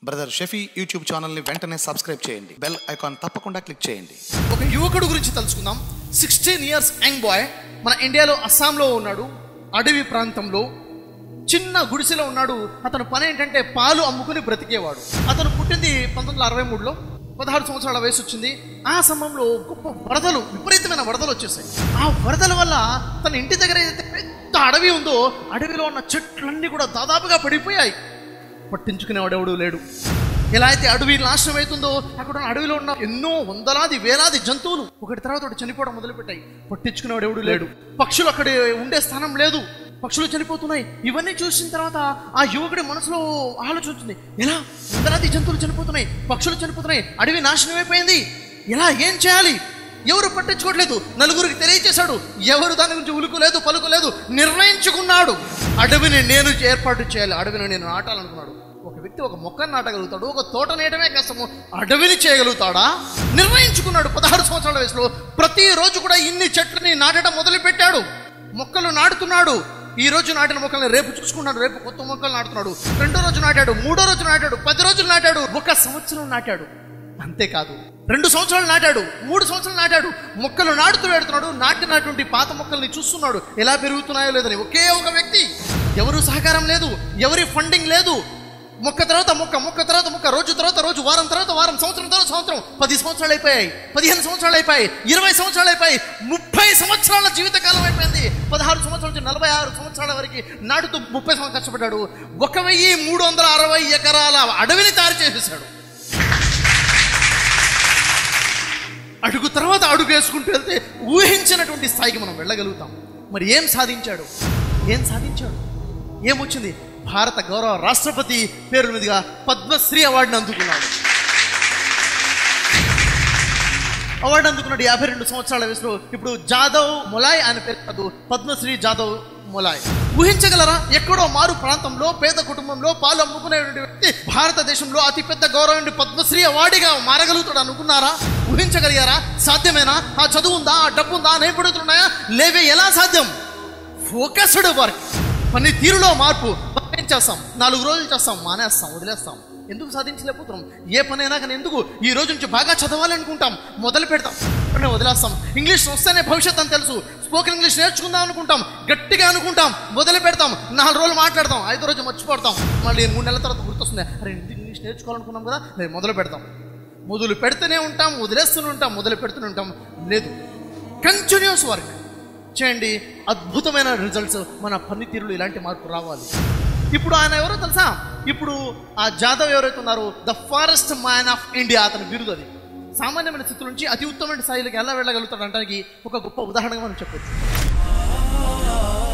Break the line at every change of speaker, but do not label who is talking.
brother Shafi YouTube ఛానల్ని వెంటనే subscribe చేయండి బెల్ ఐకాన్ తప్పకుండా క్లిక్ చేయండి
ఒక యువకుడు గురించి తెలుసుకుందాం సిక్స్టీన్ ఇయర్స్ యంగ్ బాయ్ మన ఇండియాలో అస్సాంలో ఉన్నాడు అడవి ప్రాంతంలో చిన్న గుడిసెలో ఉన్నాడు అతను పని ఏంటంటే పాలు అమ్ముకుని బ్రతికేవాడు అతను పుట్టింది పంతొమ్మిది వందల అరవై మూడులో పదహారు సంవత్సరాల వయసు వచ్చింది ఆ సమయంలో గొప్ప వరదలు విపరీతమైన వరదలు వచ్చేసాయి ఆ వరదల వల్ల తన ఇంటి దగ్గర ఏదైతే పెద్ద అడవి ఉందో అడవిలో ఉన్న చెట్లన్నీ కూడా దాదాపుగా పడిపోయాయి పట్టించుకునేవాడు ఎవడు లేడు ఎలా అయితే అడవి నాశనం అవుతుందో అక్కడ ఉన్న అడవిలో ఉన్న ఎన్నో వందలాది వేలాది జంతువులు ఒకటి తర్వాత ఒకటి చనిపోవడం మొదలుపెట్టాయి పట్టించుకునేవాడు ఎవడు లేడు పక్షులు అక్కడ ఉండే స్థానం లేదు పక్షులు చనిపోతున్నాయి ఇవన్నీ చూసిన తర్వాత ఆ యువకుడి మనసులో ఆలోచన వచ్చింది ఎలా వందలాది జంతువులు చనిపోతున్నాయి పక్షులు చనిపోతున్నాయి అడవి నాశనం అయిపోయింది ఎలా ఏం చేయాలి ఎవరు పట్టించుకోవట్లేదు నలుగురికి తెలియచేశాడు ఎవరు దాని గురించి ఉలుకు లేదు పలుకు లేదు నిర్ణయించుకున్నాడు అడవిని నేను ఏర్పాటు చేయాలి అడవిని నేను నాటాలనుకున్నాడు ఒక వ్యక్తి ఒక మొక్కను నాటగలుగుతాడు ఒక తోట నేయడమే కష్టము అడవిని చేయగలుగుతాడా నిర్ణయించుకున్నాడు పదహారు సంవత్సరాల వయసులో ప్రతిరోజు కూడా ఇన్ని చెట్లని నాటడం మొదలు పెట్టాడు మొక్కలు నాటుతున్నాడు ఈ రోజు నాటిన మొక్కల్ని రేపు చూసుకున్నాడు రేపు కొత్త మొక్కలు నాటుతున్నాడు రెండో రోజు నాటాడు మూడో రోజు నాటాడు పది రోజులు నాటాడు ఒక సంవత్సరం నాటాడు అంతేకాదు రెండు సంవత్సరాలు నాటాడు మూడు సంవత్సరాలు నాటాడు మొక్కలు నాటుతూ పెడుతున్నాడు నాటినటువంటి పాత మొక్కల్ని చూస్తున్నాడు ఎలా పెరుగుతున్నాయో లేదని ఒకే ఒక వ్యక్తి ఎవరు సహకారం లేదు ఎవరి ఫండింగ్ లేదు మొక్క తర్వాత మొక్క మొక్క తర్వాత మొక్క రోజు తర్వాత రోజు వారం తర్వాత వారం సంవత్సరం తర్వాత సంవత్సరం పది సంవత్సరాలు అయిపోయాయి పదిహేను సంవత్సరాలు అయిపోయాయి ఇరవై సంవత్సరాలు అయిపోయాయి ముప్పై సంవత్సరాల జీవితకాలం అయిపోయింది పదహారు సంవత్సరాల నుంచి నలభై ఆరు సంవత్సరాల వరకు నాటుతూ ముప్పై సంవత్సరాలు కష్టపడ్డాడు ఒక వెయ్యి మూడు వందల అరవై ఎకరాల అడవిని తయారు చేసేసాడు అడుగు తర్వాత అడుగు వేసుకుంటూ వెళ్తే ఊహించినటువంటి స్థాయికి మనం వెళ్ళగలుగుతాం మరి ఏం సాధించాడు ఏం సాధించాడు ఏమొచ్చింది భారత గౌరవ రాష్ట్రపతి పేరు మీదుగా పద్మశ్రీ అవార్డుని అందుకున్నాడు అవార్డు అందుకున్నాడు యాభై రెండు సంవత్సరాల వయసులో ఇప్పుడు జాదవ్ మొలాయ్ ఆయన పేరు కాదు పద్మశ్రీ జాదవ్ మొలాయ్ ఊహించగలరా ఎక్కడో మారు ప్రాంతంలో పేద కుటుంబంలో పాలు అమ్ముకునేటువంటి వ్యక్తి భారతదేశంలో అతిపెద్ద గౌరవం పద్మశ్రీ అవార్డుగా మారగలుగుతాడు అనుకున్నారా ఊహించగలిగారా సాధ్యమేనా ఆ చదువు ఉందా ఆ డబ్బు ఉందా నేపడుతున్నాయా లేవే ఎలా సాధ్యం ఫోకస్డ్ వర్క్ పని తీరులో మార్పు ఏం చేస్తాం నాలుగు రోజులు చేస్తాం మానేస్తాం వదిలేస్తాం ఎందుకు సాధించలేకపోతున్నాం ఏ పనైనా కానీ ఎందుకు ఈ రోజు నుంచి బాగా చదవాలి అనుకుంటాం మొదలు పెడతాం వెంటనే వదిలేస్తాం ఇంగ్లీష్ వస్తేనే భవిష్యత్ అని తెలుసు స్పోకెన్ ఇంగ్లీష్ నేర్చుకుందాం అనుకుంటాం గట్టిగా అనుకుంటాం మొదలు పెడతాం నాలుగు రోజులు మాట్లాడతాం ఐదో రోజు మర్చిపోతాం మళ్ళీ మూడు నెలల తర్వాత గుర్తొస్తుంది అరే ఎందుకు ఇంగ్లీష్ నేర్చుకోవాలనుకున్నాం కదా నేను మొదలు పెడతాం మొదలు పెడుతూనే ఉంటాం వదిలేస్తూనే ఉంటాం మొదలు పెడుతూనే ఉంటాం లేదు కంటిన్యూస్ వర్క్ చేయండి అద్భుతమైన రిజల్ట్స్ మన పనితీరులు ఇలాంటి మార్పు రావాలి ఇప్పుడు ఆయన ఎవరో తెలుసా ఇప్పుడు ఆ జాదవ్ ఎవరైతే ఉన్నారో the forest man of India అతని బిరుదు అది సామాన్యమైన స్థితి నుంచి అతి ఉత్తమమైన స్థాయిలోకి ఎలా వెళ్ళగలుగుతాడు అనడానికి ఒక గొప్ప ఉదాహరణగా మనం చెప్పొచ్చు